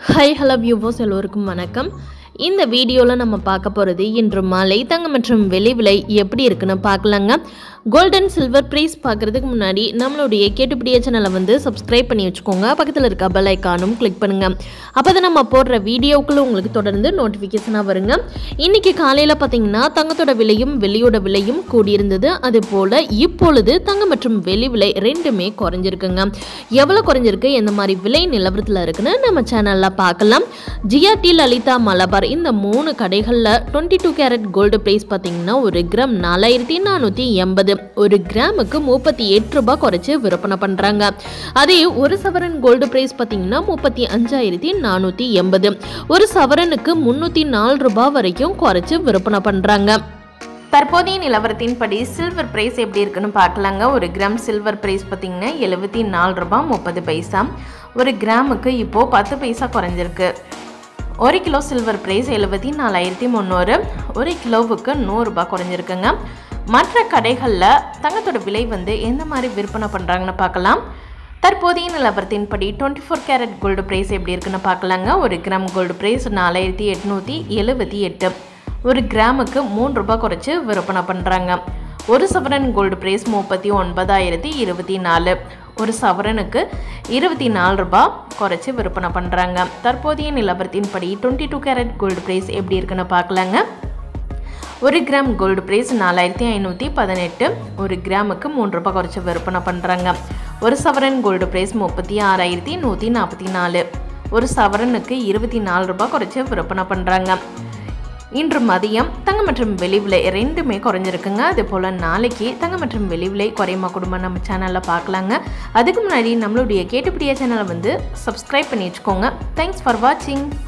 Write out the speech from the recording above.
hi hello viewers எல்லோருக்கும் வணக்கம் இந்த வீடியோவில் நம்ம பார்க்க போகிறது இன்று மாலை தங்கம் மற்றும் வெள்ளி விலை எப்படி இருக்குன்னு பார்க்கலாங்க கோல்டன் சில்வர் ப்ரைஸ் பார்க்குறதுக்கு முன்னாடி நம்மளுடைய கேட்டுப்பிடிய சேனலை வந்து சப்ஸ்கிரைப் பண்ணி வச்சுக்கோங்க பக்கத்தில் இருக்க பெல் ஐக்கானும் கிளிக் பண்ணுங்கள் அப்போ தான் நம்ம போடுற வீடியோக்குள்ள உங்களுக்கு தொடர்ந்து நோட்டிஃபிகேஷனாக வருங்க இன்றைக்கி காலையில் பார்த்தீங்கன்னா தங்கத்தோட விலையும் வெள்ளியோட விலையும் கூடியிருந்தது அதுபோல் இப்பொழுது தங்கம் மற்றும் வெள்ளி விலை ரெண்டுமே குறைஞ்சிருக்குங்க எவ்வளோ குறைஞ்சிருக்கு எந்த மாதிரி விலை நிலவரத்தில் இருக்குன்னு நம்ம சேனலில் பார்க்கலாம் ஜிஆர்டி லலிதா மலபார் இந்த மூணு கடைகளில் twenty two carat gold price பார்த்தீங்கன்னா ஒரு கிராம் நாலாயிரத்தி நானூற்றி எண்பது ஒரு கிராமுக்கு முப்பத்தி எட்டு ரூபாய் குறைச்சி விற்பனை பண்ணுறாங்க அதே ஒரு சவரன் கோல்டு ப்ரைஸ் பார்த்தீங்கன்னா முப்பத்தி அஞ்சாயிரத்தி நானூற்றி எண்பது ஒரு சவரனுக்கு முந்நூற்றி நாலு ரூபாய் வரைக்கும் குறைச்சி விற்பனை பண்ணுறாங்க தற்போதைய நிலவரத்தின்படி சில்வர் பிரைஸ் எப்படி இருக்குன்னு பார்க்கலாங்க ஒரு கிராம் சில்வர் பிரைஸ் பார்த்தீங்கன்னா எழுபத்தி நாலு ரூபாய் முப்பது பைசா ஒரு கிராமுக்கு இப்போது பத்து பைசா குறைஞ்சிருக்கு ஒரு கிலோ சில்வர் பிரைஸ் எழுபத்தி நாலாயிரத்தி முந்நூறு ஒரு கிலோவுக்கு நூறுரூபா குறைஞ்சிருக்குங்க மற்ற கடைகளில் தங்கத்தோட விலை வந்து எந்த மாதிரி விற்பனை பண்ணுறாங்கன்னு பார்க்கலாம் தற்போதைய நிலவரத்தின்படி twenty four carat gold price எப்படி இருக்குன்னு பார்க்கலாங்க ஒரு கிராம் கோல்டு ப்ரைஸ் நாலாயிரத்தி எட்நூற்றி எழுபத்தி எட்டு ஒரு கிராமுக்கு மூணு ரூபாய் குறைச்சி விற்பனை பண்ணுறாங்க ஒரு சவரன் கோல்டு ப்ரைஸ் முப்பத்தி ஒன்பதாயிரத்தி இருபத்தி நாலு ஒரு சவரனுக்கு இருபத்தி நாலு ரூபாய் குறைச்சி விற்பனை பண்ணுறாங்க தற்போதைய நிலவரத்தின்படி twenty two carat gold price எப்படி இருக்குன்னு பார்க்கலாங்க ஒரு கிராம் கோல்டு ப்ரைஸ் நாலாயிரத்தி ஐநூற்றி பதினெட்டு ஒரு கிராமுக்கு மூன்று ரூபாய் குறைச்சி விற்பனை பண்ணுறாங்க ஒரு சவரன் கோல்டு ப்ரைஸ் முப்பத்தி ஆறாயிரத்தி நூற்றி நாற்பத்தி நாலு ஒரு சவரனுக்கு இருபத்தி நாலு ரூபாய் குறைச்சி விற்பனை பண்ணுறாங்க இன்று மதியம் தங்கம் மற்றும் வெளி விலை ரெண்டுமே குறைஞ்சிருக்குங்க அதே போல் நாளைக்கு தங்கம் மற்றும் வெளி விலை குறையுமா குடும்பம் நம்ம சேனலில் பார்க்கலாங்க அதுக்கு முன்னாடி நம்மளுடைய கேட்டுப்பிடிய சேனலை வந்து சப்ஸ்கிரைப் பண்ணி வச்சுக்கோங்க தேங்க்ஸ் ஃபார் வாட்சிங்